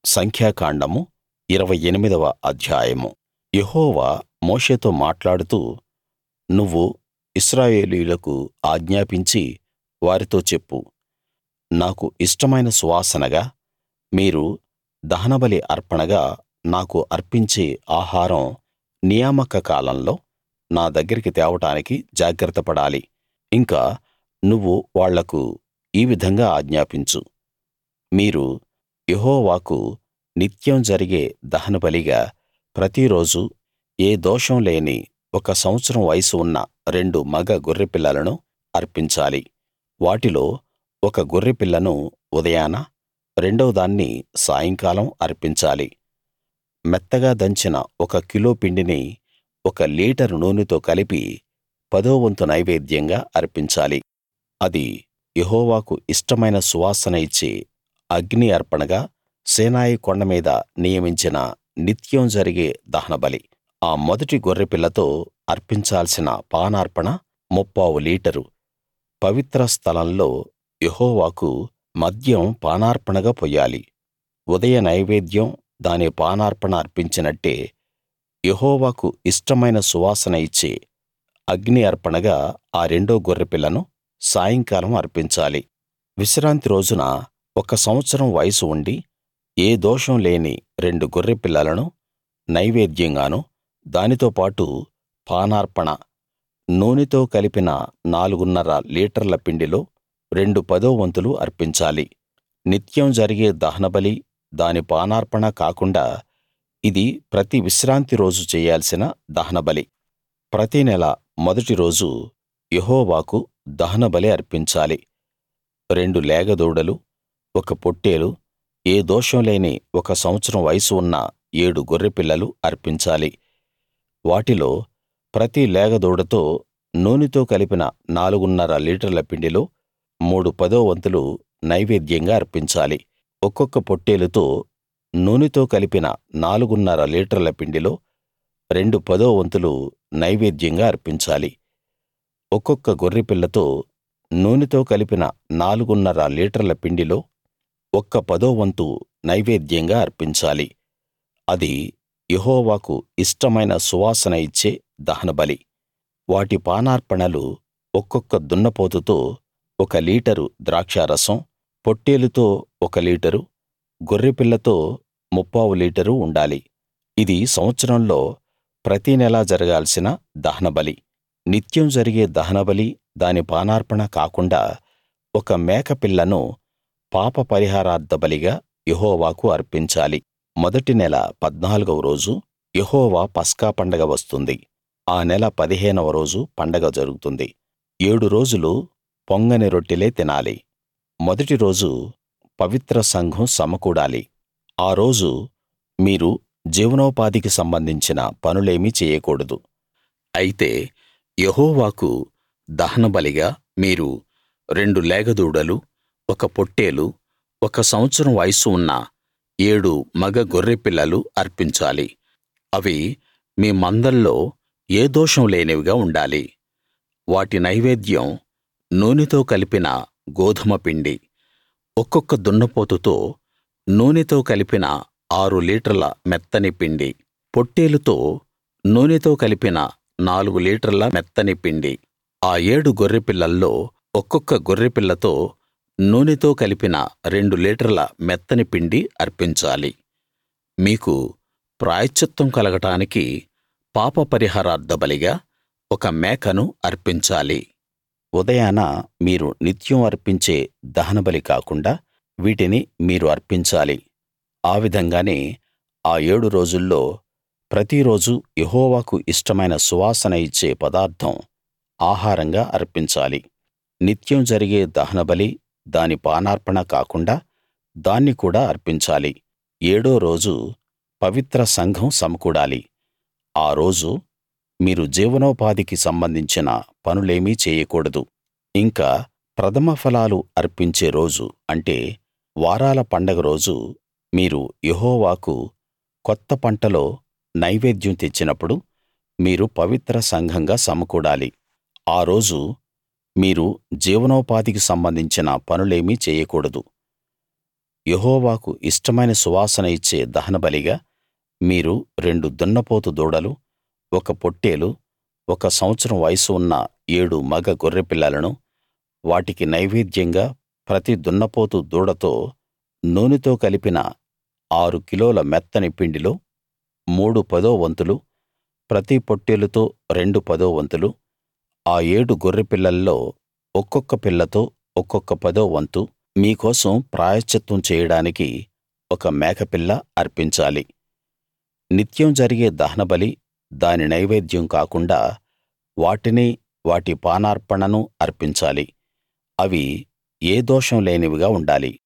సంఖ్యాకాండము ఇరవై ఎనిమిదవ అధ్యాయము యెహోవా మోషేతో మాట్లాడుతూ నువ్వు ఇశ్రాయేలీయులకు ఆజ్ఞాపించి వారితో చెప్పు నాకు ఇష్టమైన సువాసనగా మీరు దహనబలి అర్పణగా నాకు అర్పించే ఆహారం నియామక కాలంలో నా దగ్గరికి తేవడానికి జాగ్రత్త పడాలి ఇంకా నువ్వు వాళ్లకు ఈ విధంగా ఆజ్ఞాపించు మీరు యెహోవాకు నిత్యం జరిగే దహనబలిగా ప్రతిరోజూ ఏ దోషం లేని ఒక సంవత్సరం వయసు ఉన్న రెండు మగ గొర్రెపిల్లలను అర్పించాలి వాటిలో ఒక గొర్రెపిల్లను ఉదయాన రెండవ దాన్ని సాయంకాలం అర్పించాలి మెత్తగా దంచిన ఒక కిలో పిండిని ఒక లీటరు నూనెతో కలిపి పదో వంతు నైవేద్యంగా అర్పించాలి అది యెహోవాకు ఇష్టమైన సువాసన ఇచ్చే అగ్ని అర్పణగా సీనాయి కొండ మీద నియమించిన నిత్యం జరిగే దహనబలి ఆ మొదటి గొర్రెపిల్లతో అర్పించాల్సిన పానార్పణ ముప్పావు లీటరు పవిత్ర స్థలంలో యెహోవాకు మద్యం పానార్పణగా పొయ్యాలి ఉదయ నైవేద్యం దాని పానార్పణ అర్పించినట్టే యెహోవాకు ఇష్టమైన సువాసన ఇచ్చే అగ్ని అర్పణగా ఆ రెండో గొర్రెపిల్లను సాయంకాలం అర్పించాలి విశ్రాంతి రోజున ఒక సంవత్సరం వయసు ఉండి ఏ దోషం లేని రెండు గొర్రెపిల్లలను నైవేద్యంగాను దానితో పాటు పానార్పణ నూనెతో కలిపిన నాలుగున్నర లీటర్ల పిండిలో రెండు పదో వంతులు అర్పించాలి నిత్యం జరిగే దహనబలి దాని పానార్పణ కాకుండా ఇది ప్రతి విశ్రాంతి రోజు చెయ్యాల్సిన దహనబలి ప్రతి నెల మొదటి రోజు యెహోవాకు దహనబలి అర్పించాలి రెండు లేగదూడలు ఒక పొట్టేలు ఏ దోషం లేని ఒక సంవత్సరం వయసు ఉన్న ఏడు గొర్రెపిల్లలు అర్పించాలి వాటిలో ప్రతి లేగదూడతో నూనెతో కలిపిన నాలుగున్నర లీటర్ల పిండిలో మూడు పదో వంతులు నైవేద్యంగా అర్పించాలి ఒక్కొక్క పొట్టేలుతో నూనెతో కలిపిన నాలుగున్నర లీటర్ల పిండిలో రెండు పదో వంతులు నైవేద్యంగా అర్పించాలి ఒక్కొక్క గొర్రెపిల్లతో నూనెతో కలిపిన నాలుగున్నర లీటర్ల పిండిలో ఒక్క పదో వంతు నైవేద్యంగా అర్పించాలి అది యెహోవాకు ఇష్టమైన సువాసన ఇచ్చే దహనబలి వాటి పానార్పణలు ఒక్కొక్క దున్నపోతుతో ఒక లీటరు ద్రాక్షారసం పొట్టేలుతో ఒక లీటరు గొర్రెపిల్లతో ముప్పావు లీటరు ఉండాలి ఇది సంవత్సరంలో ప్రతి నెలా జరగాల్సిన దహనబలి నిత్యం జరిగే దహనబలి దాని పానార్పణ కాకుండా ఒక మేకపిల్లను పాప పరిహారార్థ బలిగా యెహోవాకు అర్పించాలి మొదటి నెల పద్నాలుగవ రోజు యెహోవా పస్కా పండగ వస్తుంది ఆ నెల పదిహేనవ రోజు పండగ జరుగుతుంది ఏడు రోజులు పొంగని రొట్టెలే తినాలి మొదటి రోజు పవిత్ర సంఘం సమకూడాలి ఆ రోజు మీరు జీవనోపాధికి సంబంధించిన పనులేమీ చెయ్యకూడదు అయితే యెహోవాకు దహనబలిగా మీరు రెండు లేగదూడలు ఒక పొట్టేలు ఒక సంవత్సరం వయస్సు ఉన్న ఏడు మగ గొర్రెపిల్లలు అర్పించాలి అవి మీ మందల్లో ఏ దోషం లేనివిగా ఉండాలి వాటి నైవేద్యం నూనెతో కలిపిన గోధుమ పిండి ఒక్కొక్క దున్నపోతుతో నూనెతో కలిపిన ఆరు లీటర్ల మెత్తని పిండి పొట్టేలుతో నూనెతో కలిపిన నాలుగు లీటర్ల మెత్తని పిండి ఆ ఏడు గొర్రెపిల్లల్లో ఒక్కొక్క గొర్రెపిల్లతో నూనెతో కలిపిన రెండు లీటర్ల మెత్తని పిండి అర్పించాలి మీకు ప్రాయశ్చిత్తం కలగడానికి పాప పరిహారార్థ బలిగా ఒక మేకను అర్పించాలి ఉదయాన మీరు నిత్యం అర్పించే దహనబలి కాకుండా వీటిని మీరు అర్పించాలి ఆ విధంగానే ఆ ఏడు రోజుల్లో ప్రతిరోజూ యెహోవాకు ఇష్టమైన సువాసన ఇచ్చే పదార్థం ఆహారంగా అర్పించాలి నిత్యం జరిగే దహనబలి దాని పానార్పణ కాకుండా దాన్ని కూడా అర్పించాలి ఏడో రోజు పవిత్ర సంఘం సమకూడాలి ఆ రోజు మీరు జీవనోపాధికి సంబంధించిన పనులేమీ చేయకూడదు ఇంకా ప్రథమ ఫలాలు అర్పించే రోజు అంటే వారాల పండగ రోజు మీరు యెహోవాకు కొత్త పంటలో నైవేద్యం తెచ్చినప్పుడు మీరు పవిత్ర సంఘంగా సమకూడాలి ఆ రోజు మీరు జీవనోపాధికి సంబంధించిన పనులేమీ చేయకూడదు యెహోవాకు ఇష్టమైన సువాసన ఇచ్చే దహనబలిగా మీరు రెండు దున్నపోతు దూడలు ఒక పొట్టేలు ఒక సంవత్సరం వయస్సు ఉన్న ఏడు మగ గొర్రెపిల్లలను వాటికి నైవేద్యంగా ప్రతి దున్నపోతు దూడతో నూనెతో కలిపిన ఆరు కిలోల మెత్తని పిండిలో మూడు పదోవంతులు ప్రతి పొట్టేలుతో రెండు పదోవంతులు ఆ ఏడు గొర్రెపిల్లల్లో ఒక్కొక్క పిల్లతో ఒక్కొక్క పదోవంతు మీ కోసం ప్రాయశ్చిత్తం చేయడానికి ఒక మేకపిల్ల అర్పించాలి నిత్యం జరిగే దహనబలి దాని నైవేద్యం కాకుండా వాటిని వాటి పానార్పణను అర్పించాలి అవి ఏ దోషం లేనివిగా ఉండాలి